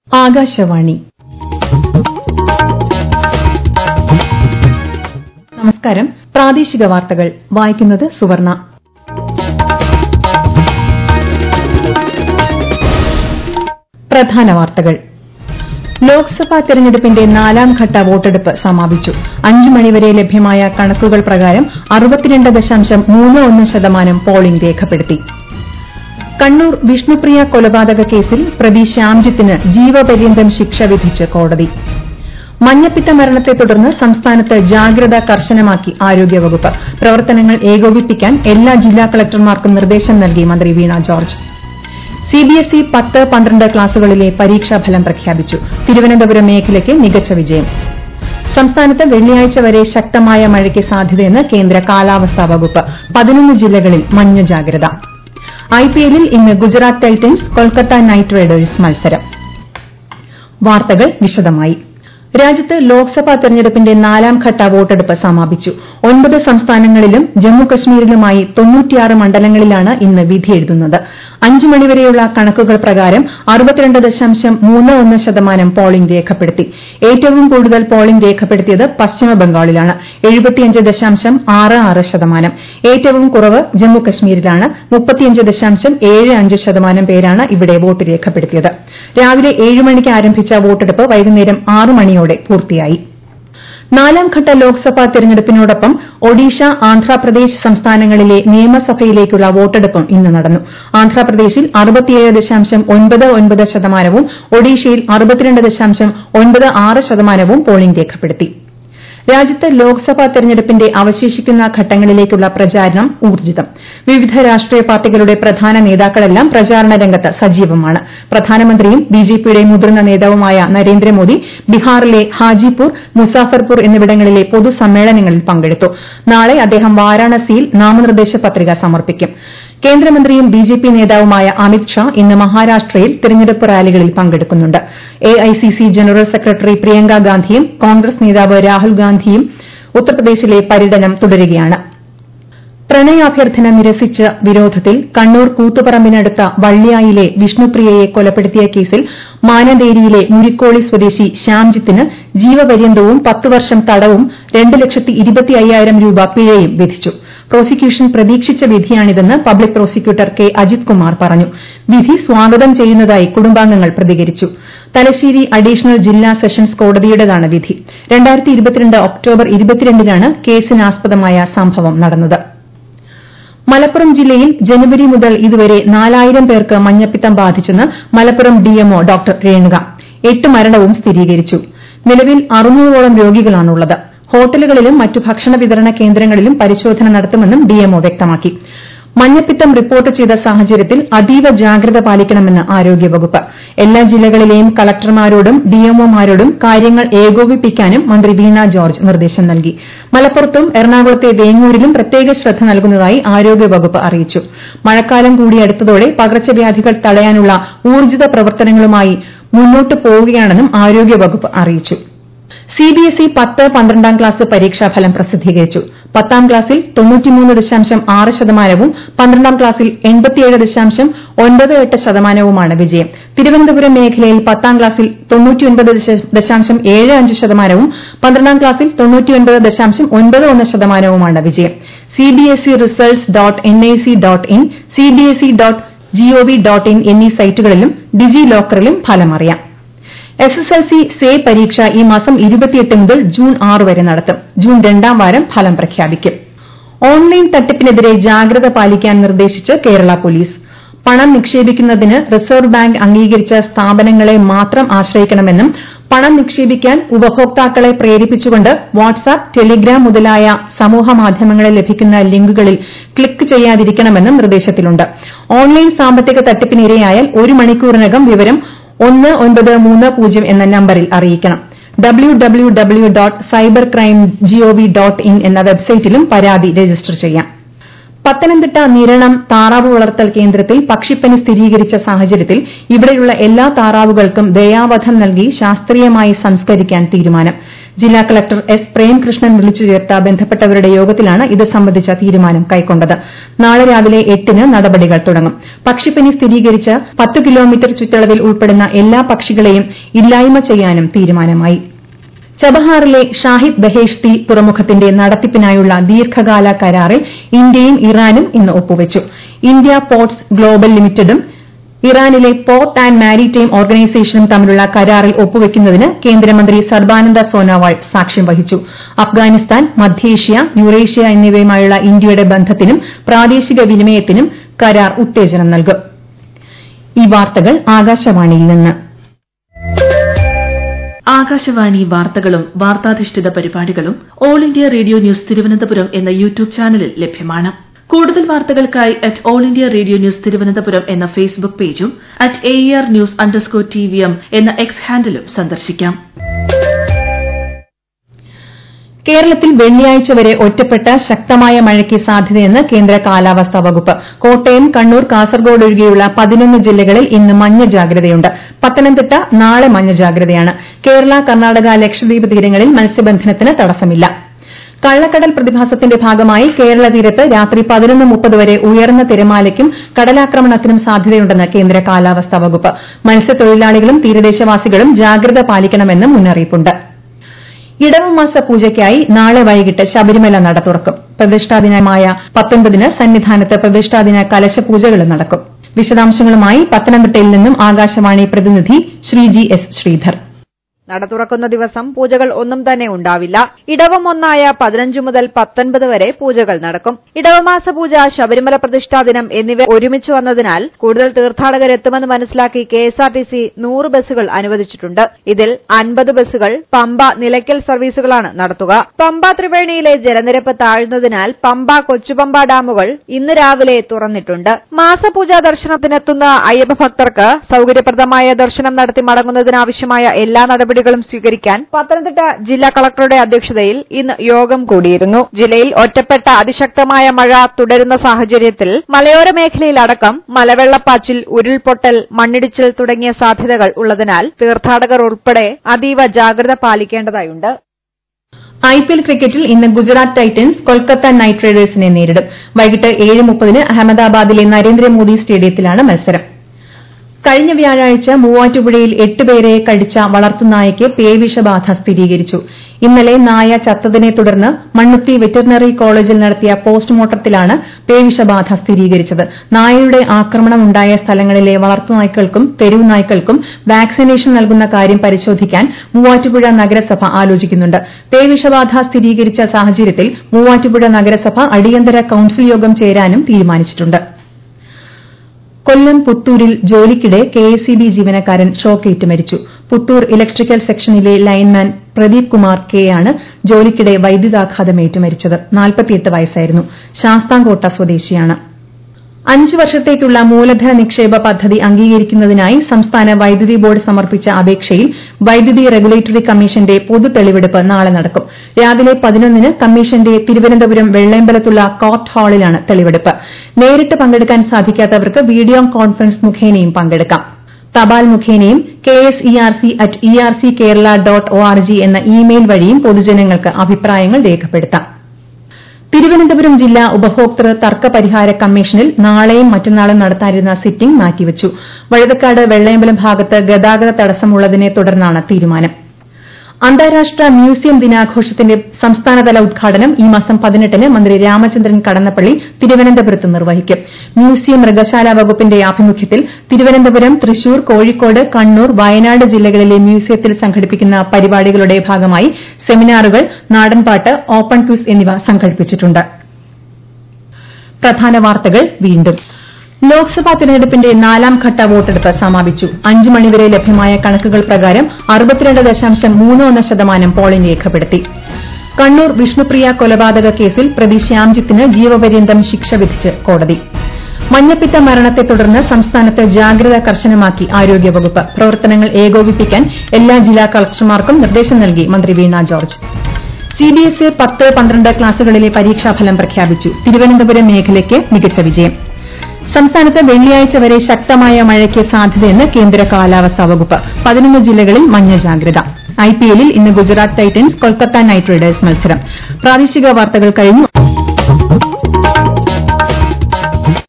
ആകാശവാണി നമസ്കാരം പ്രാദേശിക വാർത്തകൾ വായിക്കുന്നത് സുവർണ പ്രധാന വാർത്തകൾ ലോക്സഭാ തെരഞ്ഞെടുപ്പിന്റെ നാലാം ഘട്ട വോട്ടെടുപ്പ് സമാപിച്ചു അഞ്ച് മണിവരെ ലഭ്യമായ കണക്കുകൾ പ്രകാരം അറുപത്തിരണ്ട് ദശാംശം മൂന്ന് ഒന്ന് ശതമാനം പോളിംഗ് രേഖപ്പെടുത്തി കണ്ണൂർ വിഷ്ണുപ്രിയ കൊലപാതക കേസിൽ പ്രതി ശ്യാംജിത്തിന് ജീവപര്യന്തം ശിക്ഷ വിധിച്ച് കോടതി മഞ്ഞപ്പിത്ത മരണത്തെ തുടർന്ന് സംസ്ഥാനത്ത് ജാഗ്രത കർശനമാക്കി ആരോഗ്യവകുപ്പ് പ്രവർത്തനങ്ങൾ ഏകോപിപ്പിക്കാൻ എല്ലാ ജില്ലാ കളക്ടർമാർക്കും നിർദ്ദേശം നൽകി മന്ത്രി വീണ ജോർജ് സിബിഎസ്ഇ പത്ത് പന്ത്രണ്ട് ക്ലാസുകളിലെ പരീക്ഷാഫലം പ്രഖ്യാപിച്ചു തിരുവനന്തപുരം മേഖലയ്ക്ക് മികച്ച വിജയം സംസ്ഥാനത്ത് വെള്ളിയാഴ്ച വരെ ശക്തമായ മഴയ്ക്ക് സാധ്യതയെന്ന് കേന്ദ്ര കാലാവസ്ഥാ വകുപ്പ് പതിനൊന്ന് ജില്ലകളിൽ മഞ്ഞ ജാഗ്രത ഐപിഎല്ലിൽ ഇന്ന് Gujarat Titans Kolkata Knight Riders മത്സരം വാർത്തകൾ വിശദമായി രാജ്യത്ത് ലോക്സഭാ തെരഞ്ഞെടുപ്പിന്റെ നാലാം ഘട്ട വോട്ടെടുപ്പ് സമാപിച്ചു ഒൻപത് സംസ്ഥാനങ്ങളിലും ജമ്മുകശ്മീരിലുമായി തൊണ്ണൂറ്റിയാറ് മണ്ഡലങ്ങളിലാണ് ഇന്ന് വിധിയെഴുതുന്നത് അഞ്ച് മണിവരെയുള്ള കണക്കുകൾ പ്രകാരം അറുപത്തിരണ്ട് ദശാംശം മൂന്ന് ഒന്ന് ശതമാനം പോളിംഗ് രേഖപ്പെടുത്തി ഏറ്റവും കൂടുതൽ പോളിംഗ് രേഖപ്പെടുത്തിയത് പശ്ചിമബംഗാളിലാണ് എഴുപത്തിയഞ്ച് ദശാംശം ആറ് ആറ് ശതമാനം ഏറ്റവും കുറവ് ജമ്മുകശ്മീരിലാണ് മുപ്പത്തിയഞ്ച് ദശാംശം ഏഴ് അഞ്ച് ശതമാനം പേരാണ് ഇവിടെ വോട്ട് രേഖപ്പെടുത്തിയത് രാവിലെ ഏഴ് മണിക്ക് ആരംഭിച്ച വോട്ടെടുപ്പ് വൈകുന്നേരം ആറ് മണിയോടെ പൂർത്തിയായി നാലാം ഘട്ട ലോക്സഭാ തെരഞ്ഞെടുപ്പിനോടൊപ്പം ഒഡീഷ ആന്ധ്രാപ്രദേശ് സംസ്ഥാനങ്ങളിലെ നിയമസഭയിലേക്കുള്ള വോട്ടെടുപ്പും ഇന്ന് നടന്നു ആന്ധ്രാപ്രദേശിൽ അറുപത്തിയേഴ് ദശാംശം ഒൻപത് ഒൻപത് ശതമാനവും ഒഡീഷയിൽ അറുപത്തിരണ്ട് ദശാംശം ഒൻപത് ആറ് ശതമാനവും പോളിംഗ് രേഖപ്പെടുത്തി രാജ്യത്ത് ലോക്സഭാ തെരഞ്ഞെടുപ്പിന്റെ അവശേഷിക്കുന്ന ഘട്ടങ്ങളിലേക്കുള്ള പ്രചാരണം ഊർജ്ജിതം വിവിധ രാഷ്ട്രീയ പാർട്ടികളുടെ പ്രധാന നേതാക്കളെല്ലാം പ്രചാരണ രംഗത്ത് സജീവമാണ് പ്രധാനമന്ത്രിയും ബിജെപിയുടെ മുതിർന്ന നേതാവുമായ നരേന്ദ്രമോദി ബീഹാറിലെ ഹാജിപൂർ മുസാഫർപൂർ എന്നിവിടങ്ങളിലെ പൊതുസമ്മേളനങ്ങളിൽ പങ്കെടുത്തു നാളെ അദ്ദേഹം വാരാണസിയിൽ നാമനിർദ്ദേശ പത്രിക സമർപ്പിക്കും കേന്ദ്രമന്ത്രിയും ബിജെപി നേതാവുമായ അമിത് ഷാ ഇന്ന് മഹാരാഷ്ട്രയിൽ തെരഞ്ഞെടുപ്പ് റാലികളിൽ പങ്കെടുക്കുന്നുണ്ട് എഐസിസി ജനറൽ സെക്രട്ടറി പ്രിയങ്ക ഗാന്ധിയും കോൺഗ്രസ് നേതാവ് രാഹുൽ ഗാന്ധിയും ഉത്തർപ്രദേശിലെ പര്യടനം തുടരുകയാണ് പ്രണയാഭ്യർത്ഥന നിരസിച്ച വിരോധത്തിൽ കണ്ണൂർ കൂത്തുപറമ്പിനടുത്ത വള്ളിയായിലെ വിഷ്ണുപ്രിയയെ കൊലപ്പെടുത്തിയ കേസിൽ മാനന്തേരിയിലെ മുരിക്കോളി സ്വദേശി ശ്യാംജിത്തിന് ജീവപര്യന്തവും പത്ത് വർഷം തടവും രണ്ട് ലക്ഷത്തി ഇരുപത്തി അയ്യായിരം രൂപ പിഴയും വിധിച്ചു പ്രോസിക്യൂഷൻ പ്രതീക്ഷിച്ച വിധിയാണിതെന്ന് public prosecutor K Ajith Kumar പറഞ്ഞു വിധി സ്വാഗതം ചെയ്യുന്നതായി കുടുംബാംഗങ്ങൾ പ്രതികരിച്ചു തലശ്ശേരി അഡീഷണൽ ജില്ലാ സെഷൻസ് കോടതിയുടേതാണ് വിധി ഒക്ടോബർ ഇരുപത്തിരണ്ടിനാണ് കേസിനാസ്പദമായ സംഭവം നടന്നത് മലപ്പുറം ജില്ലയിൽ ജനുവരി മുതൽ ഇതുവരെ നാലായിരം പേർക്ക് മഞ്ഞപ്പിത്തം ബാധിച്ചെന്ന് മലപ്പുറം ഡിഎംഒ ഡോക്ടർ രേണുക എട്ട് മരണവും സ്ഥിരീകരിച്ചു നിലവിൽ അറുന്നൂറോളം രോഗികളാണുള്ളത് ഹോട്ടലുകളിലും മറ്റു ഭക്ഷണ വിതരണ കേന്ദ്രങ്ങളിലും പരിശോധന നടത്തുമെന്നും ഡിഎംഒ വ്യക്തമാക്കി മഞ്ഞപ്പിത്തം റിപ്പോർട്ട് ചെയ്ത സാഹചര്യത്തിൽ അതീവ ജാഗ്രത പാലിക്കണമെന്ന് ആരോഗ്യവകുപ്പ് എല്ലാ ജില്ലകളിലെയും കളക്ടർമാരോടും ഡിഎംഒമാരോടും കാര്യങ്ങൾ ഏകോപിപ്പിക്കാനും മന്ത്രി വീണ ജോർജ് നിർദ്ദേശം നൽകി മലപ്പുറത്തും എറണാകുളത്തെ വേങ്ങൂരിലും പ്രത്യേക ശ്രദ്ധ നൽകുന്നതായി ആരോഗ്യവകുപ്പ് അറിയിച്ചു മഴക്കാലം കൂടി അടുത്തതോടെ പകർച്ചവ്യാധികൾ തടയാനുള്ള ഊർജ്ജിത പ്രവർത്തനങ്ങളുമായി മുന്നോട്ട് പോവുകയാണെന്നും ആരോഗ്യവകുപ്പ് അറിയിച്ചു സിബിഎസ്ഇ പത്ത് പന്ത്രണ്ടാം ക്ലാസ് പരീക്ഷാഫലം പ്രസിദ്ധീകരിച്ചു പത്താം ക്ലാസ്സിൽ തൊണ്ണൂറ്റിമൂന്ന് ദശാംശം ആറ് ശതമാനവും പന്ത്രണ്ടാം ക്ലാസ്സിൽ എൺപത്തിയേഴ് ദശാംശം ഒൻപത് എട്ട് ശതമാനവുമാണ് വിജയം തിരുവനന്തപുരം മേഖലയിൽ പത്താം ക്ലാസ്സിൽ തൊണ്ണൂറ്റിയൊൻപത് ദശാംശം ഏഴ് അഞ്ച് ശതമാനവും പന്ത്രണ്ടാം ക്ലാസ്സിൽ തൊണ്ണൂറ്റിയൊൻപത് ദശാംശം ഒൻപത് ഒന്ന് ശതമാനവുമാണ് വിജയം CBSE results dot NIC dot in CBSE dot GOV dot in എന്നീ സൈറ്റുകളിലും ഡിജി ലോക്കറിലും ഫലമറിയാം എസ്എസ്എൽസി സേ പരീക്ഷ ഈ മാസം ഇരുപത്തിയെട്ട് മുതൽ ജൂൺ ആറ് വരെ നടത്തും ജൂൺ രണ്ടാം വാരം ഫലം പ്രഖ്യാപിക്കും ഓൺലൈൻ തട്ടിപ്പിനെതിരെ ജാഗ്രത പാലിക്കാൻ നിർദ്ദേശിച്ച് കേരള പോലീസ് പണം നിക്ഷേപിക്കുന്നതിന് റിസർവ് ബാങ്ക് അംഗീകരിച്ച സ്ഥാപനങ്ങളെ മാത്രം ആശ്രയിക്കണമെന്നും പണം നിക്ഷേപിക്കാൻ ഉപഭോക്താക്കളെ പ്രേരിപ്പിച്ചുകൊണ്ട് വാട്സാപ്പ് ടെലിഗ്രാം മുതലായ സമൂഹമാധ്യമങ്ങളിൽ ലഭിക്കുന്ന ലിങ്കുകളിൽ ക്ലിക്ക് ചെയ്യാതിരിക്കണമെന്നും നിർദ്ദേശത്തിലുണ്ട് ഓൺലൈൻ സാമ്പത്തിക തട്ടിപ്പിന് ഇരയായാൽ ഒരു മണിക്കൂറിനകം വിവരം ഒന്ന് ഒൻപത് മൂന്ന് പൂജ്യം എന്ന നമ്പറിൽ അറിയിക്കണം W W W dot cyber crime GOV dot in എന്ന വെബ്സൈറ്റിലും പരാതി രജിസ്റ്റർ ചെയ്യാം പത്തനംതിട്ട നിരണം താറാവ് വളർത്തൽ കേന്ദ്രത്തിൽ പക്ഷിപ്പനി സ്ഥിരീകരിച്ച സാഹചര്യത്തിൽ ഇവിടെയുള്ള എല്ലാ താറാവുകൾക്കും ദയാവധം നൽകി ശാസ്ത്രീയമായി സംസ്കരിക്കാൻ തീരുമാനം ജില്ലാ കളക്ടർ എസ് പ്രേംകൃഷ്ണൻ വിളിച്ചു ചേർത്ത ബന്ധപ്പെട്ടവരുടെ യോഗത്തിലാണ് ഇത് സംബന്ധിച്ച തീരുമാനം കൈക്കൊണ്ടത് നാളെ രാവിലെ എട്ടിന് നടപടികൾ തുടങ്ങും പക്ഷിപ്പനി സ്ഥിരീകരിച്ച് പത്ത് കിലോമീറ്റർ ചുറ്റളവിൽ ഉൾപ്പെടുന്ന എല്ലാ പക്ഷികളെയും ഇല്ലായ്മ ചെയ്യാനും തീരുമാനമായി ചബഹാറിലെ ഷാഹിദ് ബഹേഷ്തി തുറമുഖത്തിന്റെ നടത്തിപ്പിനായുള്ള ദീർഘകാല കരാറിൽ ഇന്ത്യയും ഇറാനും ഇന്ന് ഒപ്പുവച്ചു ഇന്ത്യ പോർട്സ് ഗ്ലോബൽ ലിമിറ്റഡും ഇറാനിലെ പോർട്ട് ആന്റ് മാരിടൈം ഓർഗനൈസേഷനും തമ്മിലുള്ള കരാറിൽ ഒപ്പുവയ്ക്കുന്നതിന് കേന്ദ്രമന്ത്രി സർബാനന്ദ സോനോവാൾ സാക്ഷ്യം വഹിച്ചു അഫ്ഗാനിസ്ഥാൻ മധ്യേഷ്യ യുറേഷ്യ എന്നിവയുമായുള്ള ഇന്ത്യയുടെ ബന്ധത്തിനും പ്രാദേശിക വിനിമയത്തിനും കരാർ ഉത്തേജനം നൽകും ഈ വാർത്തകൾ ആകാശവാണിയിൽ നിന്ന് ആകാശവാണി വാർത്തകളും വാർത്താധിഷ്ഠിത പരിപാടികളും all India radio news Thiruvananthapuram എന്ന യൂട്യൂബ് ചാനലിൽ ലഭ്യമാണ് കൂടുതൽ വാർത്തകൾക്കായി at all India radio news Thiruvananthapuram എന്ന ഫേസ്ബുക്ക് പേജും at A R news underscore T V M എന്ന എക്സ് ഹാൻഡിലും സന്ദർശിക്കാം കേരളത്തിൽ വെള്ളിയാഴ്ച വരെ ഒറ്റപ്പെട്ട ശക്തമായ മഴയ്ക്ക് സാധ്യതയെന്ന് കേന്ദ്ര കാലാവസ്ഥാ വകുപ്പ് കോട്ടയം കണ്ണൂർ കാസർഗോഡ് ഒഴികെയുള്ള പതിനൊന്ന് ജില്ലകളിൽ ഇന്ന് മഞ്ഞ ജാഗ്രതയുണ്ട് പത്തനംതിട്ട നാളെ മഞ്ഞ ജാഗ്രതയാണ് കേരള കർണാടക ലക്ഷദ്വീപ് തീരങ്ങളിൽ മത്സ്യബന്ധനത്തിന് തടസ്സമില്ല കള്ളക്കടൽ പ്രതിഭാസത്തിന്റെ ഭാഗമായി കേരള തീരത്ത് രാത്രി പതിനൊന്ന് മുപ്പത് വരെ ഉയർന്ന തിരമാലയ്ക്കും കടലാക്രമണത്തിനും സാധ്യതയുണ്ടെന്ന് കേന്ദ്ര കാലാവസ്ഥാ വകുപ്പ് മത്സ്യത്തൊഴിലാളികളും തീരദേശവാസികളും ജാഗ്രത പാലിക്കണമെന്ന് മുന്നറിയിപ്പുണ്ട് ഇടവമാസ പൂജയ്ക്കായി നാളെ വൈകിട്ട് ശബരിമല നട തുറക്കും പ്രതിഷ്ഠാദിനമായ പത്തൊൻപതിന് സന്നിധാനത്ത് പ്രതിഷ്ഠാദിന കലശപൂജകളും നടക്കും വിശദാംശങ്ങളുമായി പത്തനംതിട്ടയിൽ നിന്നും ആകാശവാണി പ്രതിനിധി ശ്രീജി എസ് ശ്രീധർ നട തുറക്കുന്ന ദിവസം പൂജകൾ ഒന്നും തന്നെ ഉണ്ടാവില്ല ഇടവം ഒന്നായ പതിനഞ്ച് മുതൽ പത്തൊൻപത് വരെ പൂജകൾ നടക്കും ഇടവമാസ പൂജ ശബരിമല പ്രതിഷ്ഠാ ദിനം എന്നിവ ഒരുമിച്ച് വന്നതിനാൽ കൂടുതൽ തീർത്ഥാടകരെത്തുമെന്ന് മനസ്സിലാക്കി കെഎസ്ആർടിസി നൂറ് ബസ്സുകൾ അനുവദിച്ചിട്ടുണ്ട് ഇതിൽ അൻപത് ബസ്സുകൾ പമ്പ നിലയ്ക്കൽ സർവീസുകളാണ് നടത്തുക പമ്പ ത്രിവേണിയിലെ ജലനിരപ്പ് താഴ്ന്നതിനാൽ പമ്പ കൊച്ചുപമ്പ ഡാമുകൾ ഇന്ന് രാവിലെ തുറന്നിട്ടുണ്ട് മാസപൂജാ ദർശനത്തിനെത്തുന്ന അയ്യപ്പ ഭക്തർക്ക് സൌകര്യപ്രദമായ ദർശനം നടത്തി മടങ്ങുന്നതിനാവശ്യമായ എല്ലാ നടപടികളും സ്വീകരിക്കാൻ പത്തനംതിട്ട ജില്ലാ കളക്ടറുടെ അധ്യക്ഷതയിൽ ഇന്ന് യോഗം കൂടിയിരുന്നു ജില്ലയിൽ ഒറ്റപ്പെട്ട അതിശക്തമായ മഴ തുടരുന്ന സാഹചര്യത്തിൽ മലയോര മേഖലയിലടക്കം മലവെള്ളപ്പാച്ചിൽ ഉരുൾപൊട്ടൽ മണ്ണിടിച്ചിൽ തുടങ്ങിയ സാധ്യതകൾ ഉള്ളതിനാൽ തീർത്ഥാടകർ ഉൾപ്പെടെ അതീവ ജാഗ്രത പാലിക്കേണ്ടതായുണ്ട് ഐപിഎൽ ക്രിക്കറ്റിൽ ഇന്ന് ഗുജറാത്ത് ടൈറ്റൻസ് കൊൽക്കത്ത നൈറ്റ് റൈഡേഴ്സിനെ നേരിടും വൈകിട്ട് ഏഴ് മുപ്പതിന് അഹമ്മദാബാദിലെ നരേന്ദ്രമോദി സ്റ്റേഡിയത്തിലാണ് മത്സരം കഴിഞ്ഞ വ്യാഴാഴ്ച മൂവാറ്റുപുഴയിൽ എട്ടുപേരെ കടിച്ച വളർത്തുനായയ്ക്ക് പേവിഷബാധ സ്ഥിരീകരിച്ചു ഇന്നലെ നായ ചത്തതിനെ തുടർന്ന് മണ്ണുത്തി വെറ്ററിനറി കോളേജിൽ നടത്തിയ പോസ്റ്റ്മോർട്ടത്തിലാണ് പേവിഷബാധ സ്ഥിരീകരിച്ചത് നായയുടെ ആക്രമണമുണ്ടായ സ്ഥലങ്ങളിലെ വളർത്തുനായ്ക്കൾക്കും തെരുവ് നായ്ക്കൾക്കും വാക്സിനേഷൻ നൽകുന്ന കാര്യം പരിശോധിക്കാൻ മൂവാറ്റുപുഴ നഗരസഭ ആലോചിക്കുന്നുണ്ട് പേവിഷബാധ സ്ഥിരീകരിച്ച സാഹചര്യത്തിൽ മൂവാറ്റുപുഴ നഗരസഭ അടിയന്തര കൌൺസിൽ യോഗം ചേരാനും തീരുമാനിച്ചിട്ടുണ്ട് കൊല്ലം പുത്തൂരിൽ ജോലിക്കിടെ കെഎസ്ഇബി ജീവനക്കാരൻ ഷോക്കേറ്റ് മരിച്ചു പുത്തൂർ ഇലക്ട്രിക്കൽ സെക്ഷനിലെ ലൈൻമാൻ പ്രദീപ് കുമാർ കെ ആണ് ജോലിക്കിടെ വൈദ്യുതാഘാതമേറ്റ് മരിച്ചത് വയസ്സായിരുന്നു ശാസ്താംകോട്ട സ്വദേശിയാണ് അഞ്ച് വർഷത്തേക്കുള്ള മൂലധന നിക്ഷേപ പദ്ധതി അംഗീകരിക്കുന്നതിനായി സംസ്ഥാന വൈദ്യുതി ബോർഡ് സമർപ്പിച്ച അപേക്ഷയിൽ വൈദ്യുതി റെഗുലേറ്ററി കമ്മീഷന്റെ പൊതു തെളിവെടുപ്പ് നാളെ നടക്കും രാവിലെ പതിനൊന്നിന് കമ്മീഷന്റെ തിരുവനന്തപുരം വെള്ളയമ്പലത്തുള്ള കോർട്ട് ഹാളിലാണ് തെളിവെടുപ്പ് നേരിട്ട് പങ്കെടുക്കാൻ സാധിക്കാത്തവർക്ക് വീഡിയോ കോൺഫറൻസ് മുഖേനയും പങ്കെടുക്കാം തപാൽ മുഖേനയും K S E R C at E R C Kerala dot O R G എന്ന ഇമെയിൽ വഴിയും പൊതുജനങ്ങൾക്ക് അഭിപ്രായങ്ങൾ രേഖപ്പെടുത്താം തിരുവനന്തപുരം ജില്ലാ ഉപഭോക്തൃ തർക്ക പരിഹാര കമ്മീഷനിൽ നാളെയും മറ്റന്നാളും നടത്താനിരുന്ന സിറ്റിംഗ് മാറ്റിവച്ചു വഴുതക്കാട് വെള്ളയമ്പലം ഭാഗത്ത് ഗതാഗത തടസ്സമുള്ളതിനെ തുടർന്നാണ് തീരുമാനം അന്താരാഷ്ട്ര മ്യൂസിയം ദിനാഘോഷത്തിന്റെ സംസ്ഥാനതല ഉദ്ഘാടനം ഈ മാസം പതിനെട്ടിന് മന്ത്രി രാമചന്ദ്രൻ കടന്നപ്പള്ളി തിരുവനന്തപുരത്ത് നിർവഹിക്കും മ്യൂസിയം മൃഗശാല വകുപ്പിന്റെ ആഭിമുഖ്യത്തിൽ തിരുവനന്തപുരം തൃശൂർ കോഴിക്കോട് കണ്ണൂർ വയനാട് ജില്ലകളിലെ മ്യൂസിയത്തിൽ സംഘടിപ്പിക്കുന്ന പരിപാടികളുടെ ഭാഗമായി സെമിനാറുകൾ നാടൻപാട്ട് ഓപ്പൺ ക്വിസ് എന്നിവ സംഘടിപ്പിച്ചിട്ടുണ്ട് പ്രധാന വാർത്തകൾ വീണ്ടും ലോക്സഭാ തെരഞ്ഞെടുപ്പിന്റെ നാലാം ഘട്ട വോട്ടെടുപ്പ് സമാപിച്ചു അഞ്ച് മണിവരെ ലഭ്യമായ കണക്കുകൾ പ്രകാരം അറുപത്തിരണ്ട് ദശാംശം മൂന്ന് ഒന്ന് ശതമാനം പോളിംഗ് രേഖപ്പെടുത്തി കണ്ണൂർ വിഷ്ണുപ്രിയ കൊലപാതക കേസിൽ പ്രതി ശ്യാംജിത്തിന് ജീവപര്യന്തം ശിക്ഷ വിധിച്ച് കോടതി മഞ്ഞപ്പിത്ത മരണത്തെ തുടർന്ന് സംസ്ഥാനത്ത് ജാഗ്രത കർശനമാക്കി ആരോഗ്യവകുപ്പ് പ്രവർത്തനങ്ങൾ ഏകോപിപ്പിക്കാൻ എല്ലാ ജില്ലാ കളക്ടർമാർക്കും നിർദ്ദേശം നൽകി മന്ത്രി വീണ ജോർജ് സിബിഎസ്ഇ പത്ത് പന്ത്രണ്ട് ക്ലാസുകളിലെ പരീക്ഷാഫലം പ്രഖ്യാപിച്ചു തിരുവനന്തപുരം മേഖലയ്ക്ക് മികച്ച വിജയം സംസ്ഥാനത്ത് വെള്ളിയാഴ്ച വരെ ശക്തമായ മഴയ്ക്ക് സാധ്യതയെന്ന് കേന്ദ്ര കാലാവസ്ഥാ വകുപ്പ് പതിനൊന്ന് ജില്ലകളിൽ മഞ്ഞ ജാഗ്രത ഐപിഎല്ലിൽ ഇന്ന് Gujarat Titans Kolkata Knight Riders മത്സരം പ്രാദേശിക വാർത്തകൾ കഴിഞ്ഞു